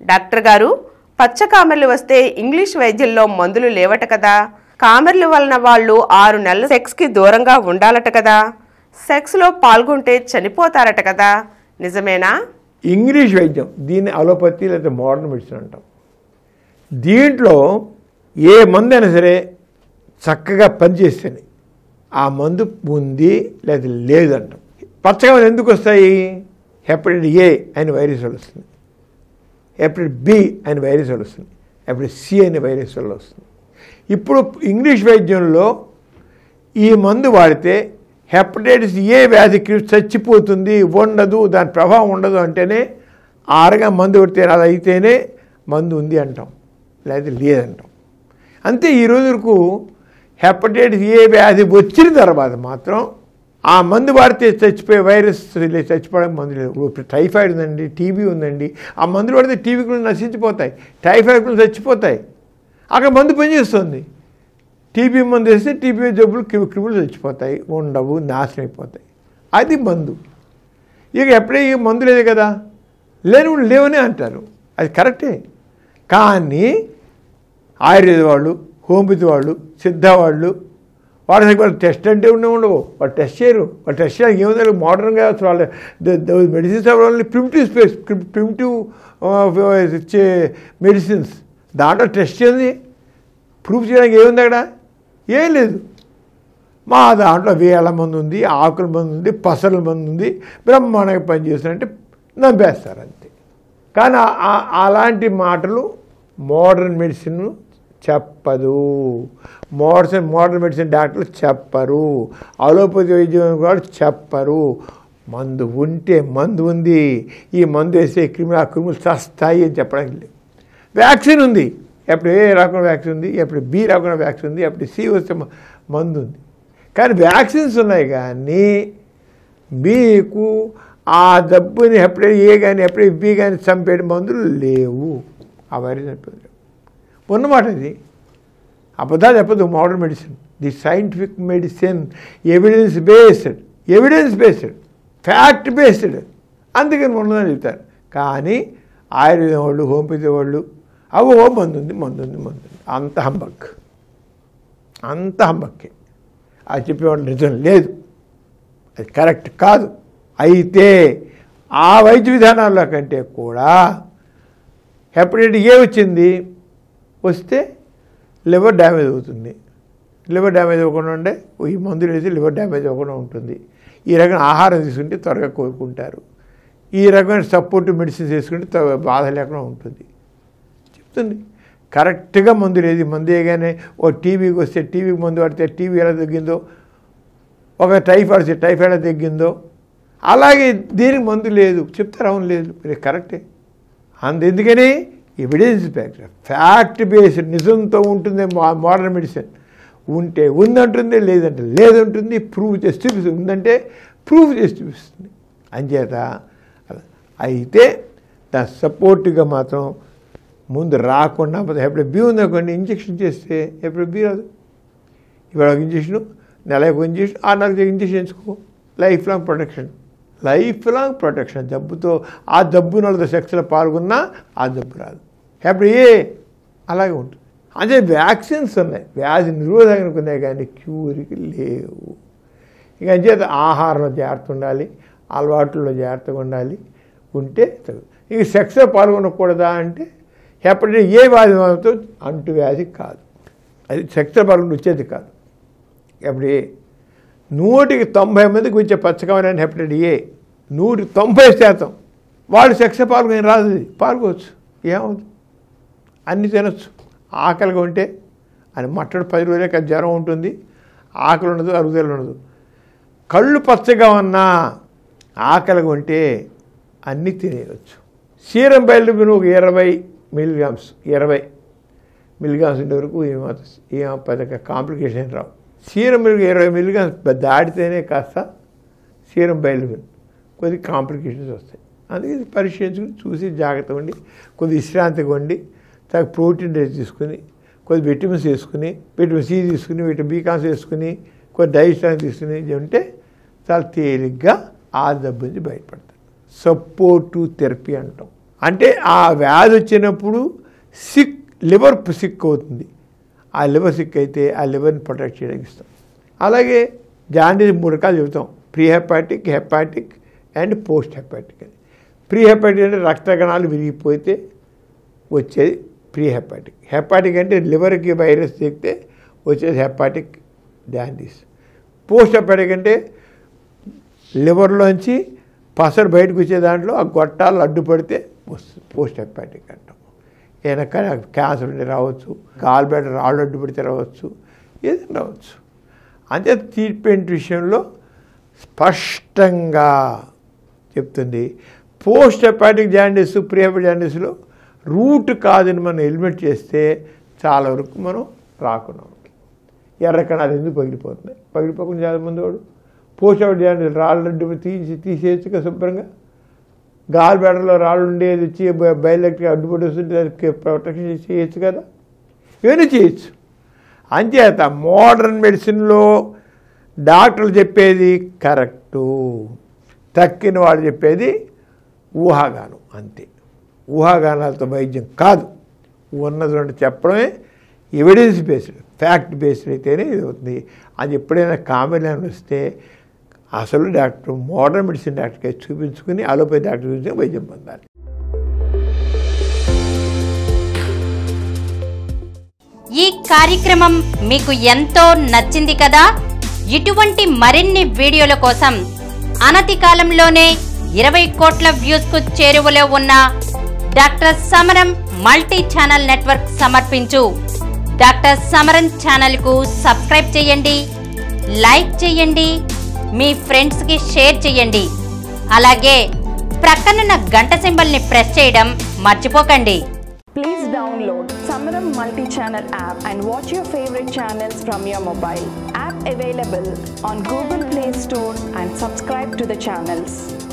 Doctor గారు పచ్చ కామెర్లు వస్తే ఇంగ్లీష్ వైద్యంలో మందులు లేవట కదా కామెర్లు వలన వాళ్ళు ఆరు నెలలు సెక్స్కి దూరంగా ఉండాలట కదా సెక్స్లో పాల్గొంటే చనిపోతారట కదా నిజమేనా ఇంగ్లీష్ వైద్యం దీన్ని అలోపతి లేదా మోడర్న్ మెడిసిన్ అంటాం దీంట్లో ఏ మందు అయినా సరే చక్కగా పనిచేస్తుంది ఆ మందు ఉంది లేదా లేదు అంటాం పచ్చగా ఎందుకు వస్తాయి హెపటైటిస్ ఏ అని వైరస్ వల్ల వస్తుంది హెపటైటిస్ బి అని వైరస్ వల్ల వస్తుంది హెపటైటిస్ సి అనే వైరస్ వల్ల వస్తుంది ఇప్పుడు ఇంగ్లీష్ వైద్యంలో ఈ మందు వాడితే హెపటైటిస్ ఏ వ్యాధికి చచ్చిపోతుంది ఉండదు దాని ప్రభావం ఉండదు అంటేనే ఆరగా మందు కొడితే అది అయితేనే మందు ఉంది అంటాం లేదా లేదంటాం అంతే ఈ రోజుకు హెపటైటిస్ ఏ వ్యాధి వచ్చిన తర్వాత మాత్రం ఆ మందు వాడితే చచ్చిపోయే వైరస్ లేదు, చచ్చిపోవడానికి మందు లేదు ఇప్పుడు టైఫాయిడ్ ఉందండి టీబీ ఉందండి ఆ మందులు వాడితే టీబీ కూడా నశించిపోతాయి టైఫాయిడ్ కూడా చచ్చిపోతాయి అక్కడ మందు పనిచేస్తుంది టీబీ మందు వేస్తే టీబీ జబ్బులు క్రిమి క్రిములు చచ్చిపోతాయి ఉండవు నాశనం అయిపోతాయి అది మందు ఇక ఎప్పుడే ఈ మందు లేదు కదా లేని వాళ్ళు లేవని అంటారు అది కరెక్టే కానీ ఆయుర్వేద వాళ్ళు హోమియోపతి వాళ్ళు సిద్ధ వాళ్ళు వాళ్ళ దగ్గర వాళ్ళు టెస్ట్ అంటే ఉండే ఉండవు వాళ్ళు టెస్ట్ చేయరు వాళ్ళు టెస్ట్ చేయడానికి ఏముంది మోడర్న్గా అసలు వాళ్ళ మెడిసిన్స్ వాళ్ళని ప్రిమిటివ్ స్పేస్ ప్రిమిటివ్ ఇచ్చే మెడిసిన్స్ దాంట్లో టెస్ట్ చేయండి ప్రూఫ్ చేయడానికి ఏముంది అక్కడ ఏం లేదు మా దాంట్లో వేల మంది ఉంది ఆకుల మంది ఉంది పసల మంది ఉంది బ్రహ్మాండంగా పనిచేస్తారంటే నమ్మేస్తారు అంతే కానీ ఆ- ఆ- అలాంటి మాటలు మోడర్న్ మెడిసిన్ చెప్పదు మోడర్న్ మోడర్న్ మెడిసిన్ డాక్టర్లు చెప్పరు అలోపతి వైద్యం కూడా చెప్పరు మందు ఉంటే మందు ఉంది ఈ మందు వేస్తే క్రిమి ఆ క్రిములు చస్తాయి అని చెప్పడానికి లేదు వ్యాక్సిన్ ఉంది ఎప్పుడు ఏ రకం వ్యాక్సిన్ ఉంది ఎప్పుడు బి రకం వ్యాక్సిన్ ఉంది ఎప్పుడు సి వస్తే మ- మందు ఉంది కానీ వ్యాక్సిన్స్ ఉన్నాయి కానీ మీకు ఆ జబ్బుని ఎప్పుడే ఏ కానీ ఎప్పుడే బి కానీ చంపేటి మందులు లేవు ఆ వైరస్ చంపేది ఉన్నమాట ఇది అబద్ధాలు చెప్పదు modern medicine the scientific medicine evidence based evidence based fact based అందుకని ఉన్నదని చెప్తారు కానీ ఆయుర్వేదం వాళ్ళు హోమియోపతి వాళ్ళు అవి ఓ మందు ఉంది మందు ఉంది మందు ఉంది అంత హంబక్ అంత హంబక్కే అది చెప్పేవాళ్ళు నిజం లేదు అది కరెక్ట్ కాదు అయితే ఆ వైద్య విధానాల కంటే కూడా హెపటైటిస్ ఏ వచ్చింది వస్తే లివర్ డ్యామేజ్ అవుతుంది లివర్ డ్యామేజ్ అవ్వకుండా ఉండే ఈ మందులు వేసి లివర్ డ్యామేజ్ అవ్వకుండా ఉంటుంది ఈ రకమైన ఆహారం తీసుకుంటే త్వరగా కోరుకుంటారు ఈ రకమైన సపోర్టివ్ మెడిసిన్స్ వేసుకుంటే త్వ- బాధ లేకుండా ఉంటుంది చెప్తుంది కరెక్ట్గా మందు లేదు మందు వేయగానే ఓ టీవీకి వస్తే టీవీకి మందు పడితే టీవీ ఎలా తగ్గిందో ఒక టైఫాయిడ్ వస్తే టైఫాయిడ్ ఎలా తగ్గిందో అలాగే దీనికి మందు లేదు చెప్తారు అవును లేదు మీరు కరెక్టే అందు ఎందుకని ఎవిడెన్స్ బ్యాక్డ్ ఫ్యాక్ట్ బేస్డ్ నిజంతో ఉంటుంది మా- మోడర్న్ మెడిసిన్ ఉంటే ఉందంటుంది లేదంటే లేదంటుంది ప్రూవ్ చేసి చూపిస్తుంది ఉందంటే ప్రూవ్ చేసి చూపిస్తుంది అంచేత అలా. అయితే దాని సపోర్ట్గా మాత్రం ముందు రాకుండా ఎప్పుడు బీ ఉందనుకోండి ఇంజక్షన్ చేస్తే ఎప్పుడు బీ రాదు ఇవాళ ఒక ఇంజక్షన్ నెలకు ఒక ఇంజక్షన్ ఆ నెలకు ఇంజక్షన్ ఎంచుకో life long protection life long protection జబ్బుతో ఆ జబ్బు నలతో సెక్స్లో పాల్గొన్నా ఆ జబ్బు రాదు ఎప్పుడు ఏ అలాగే ఉంటుంది అంటే వ్యాక్సిన్స్ ఉన్నాయి వ్యాధి నిరోధకనికి ఉన్నాయి కానీ క్యూర్కి లేవు ఇక అంచేత ఆహారంలో జాగ్రత్త ఉండాలి అలవాట్లలో జాగ్రత్తగా ఉండాలి ఉంటే తగు ఇక సెక్స్లో పాల్గొనకూడదా అంటే హెపటైటిస్ ఏ వ్యాధి మాత్రం అంటు వ్యాధి కాదు అది సెక్స్లో పాల్గొని వచ్చేది కాదు ఎప్పుడు ఏ నూటికి తొంభై మందికి వచ్చే పచ్చకమైన హెపటైటిస్ ఏ నూటికి తొంభై శాతం వాళ్ళు సెక్స్ పాల్గొని రాదు అది. పాల్గొవచ్చు ఏమవుతుంది అన్ని తినొచ్చు ఆకలిగా ఉంటే అని మట్టడు పది రోజులే జ్వరం ఉంటుంది ఆకలి ఉండదు అరుగుదల ఉండదు కళ్ళు పచ్చగా ఉన్నా ఆకలిగా ఉంటే అన్నీ తినేయవచ్చు సీరం బయలు మీరు ఒక ఇరవై మిల్లీగ్రామ్స్ ఇరవై మిల్లీగ్రామ్స్ ఉండే వరకు ఏమాత్రం ఏం పెద్ద కాంప్లికేషన్ రావు సీరం మిల్లి ఇరవై మిల్లీగ్రామ్స్ దాటితేనే కాస్త సీరం బయలు కొద్ది కాంప్లికేషన్స్ వస్తాయి అందుకే ఇది పరిశీలించుకుని చూసి జాగ్రత్తగా ఉండి కొద్ది విశ్రాంతిగా ఉండి తగ్గ ప్రోటీన్ రేస్ తీసుకుని కొద్ది విటమిన్స్ వేసుకుని విటమిన్ సి తీసుకుని విటమిన్ బి కాన్స్ వేసుకుని కొద్ది డైస్టాన్ తీసుకుని ఇది ఉంటే చాలా తేలిగ్గా ఆ దెబ్బ నుంచి బయటపడతారు సపోర్టు థెరపీ అంటాం అంటే ఆ వ్యాధి వచ్చినప్పుడు సిక్ లివర్ సిక్ అవుతుంది ఆ లివర్ సిక్ అయితే ఆ లివర్ని ప్రొటెక్ట్ చేయడానికి ఇస్తాం అలాగే జాండీస్ మూడు రకాలు చెబుతాం pre hepatic hepatic and post hepatic అని ప్రీ హెపాటిక్ అంటే రక్త కణాలు విరిగిపోతే వచ్చేది ప్రీ హెపాటిక్ హెపాటిక్ అంటే లివర్కి వైరస్ చెక్తే వచ్చేది హెపాటిక్ జాండీస్ పోస్ట్ హెపాటిక్ అంటే లివర్లోంచి పసరు బయటకు వచ్చే దాంట్లో ఆ గొట్టాలు అడ్డుపడితే వస్తుంది పోస్ట్ హెపాటిక్ అంటాం ఏదైనా కా- క్యాన్సర్ ఉండి రావచ్చు గాల్ బ్లాడర్ రాళ్ళు అడ్డుపడితే రావచ్చు ఏదైనా రావచ్చు అంతే ట్రీట్మెంట్ విషయంలో స్పష్టంగా చెప్తుంది post hepatic jaundice pre hepatic జాండీస్లో రూట్ కాదని మనం ఎలిమినేట్ చేస్తే చాలా వరకు మనం రాకుండా ఉంటాం ఎర్ర కణాలు ఎందుకు పగిలిపోతున్నాయి పగిలిపోకుండా చాలా మంది వాడు పోస్ట్ హెపాటిక్ జాండీస్ రాళ్ళు తీసి తీసేయచ్చుగా శుభ్రంగా గాలి బెడలో రాళ్ళు ఉండేది వచ్చి బయలుకి అడ్డుపడి వస్తుంటే దానికి ప్రొటెక్షన్ చేసి చేయొచ్చు కదా ఇవన్నీ చేయొచ్చు అంచేత మోడర్న్ మెడిసిన్లో డాక్టర్లు చెప్పేది కరెక్టు తక్కిన వాళ్ళు చెప్పేది ఊహాగానం అంతే ఊహాగానాలతో వైద్యం కాదు ఉన్నది రెండు చెప్పడమే ఎవిడెన్స్ బేస్డ్ ఫ్యాక్ట్ బేస్డ్ అయితేనే ఇది అవుతుంది అది ఎప్పుడైనా కామెడీ వస్తే అసలు డాక్టర్ మోడర్న్ మెడిసిన్ డాక్టర్కి చూపించుకుని అలోపతి డాక్టర్ చూపించుకుని వైద్యం పొందాలి ఈ కార్యక్రమం మీకు ఎంతో నచ్చింది కదా ఇటువంటి మరిన్ని వీడియోల కోసం అనతి కాలంలోనే ఇరవై కోట్ల వ్యూస్ కు చేరువలో ఉన్న doctor Samaram multi channel network సమర్పించు డాక్టర్ సమరం ఛానల్ కు సబ్స్క్రైబ్ చేయండి లైక్ చేయండి మీ ఫ్రెండ్స్ కి షేర్ చేయండి అలాగే ప్రక్కనున్న గంట సింబల్ ని ప్రెస్ చేయడం మర్చిపోకండి Please download Samaram multi-channel app and watch your favorite channels from your mobile. App available on Google Play Store and subscribe to the channels.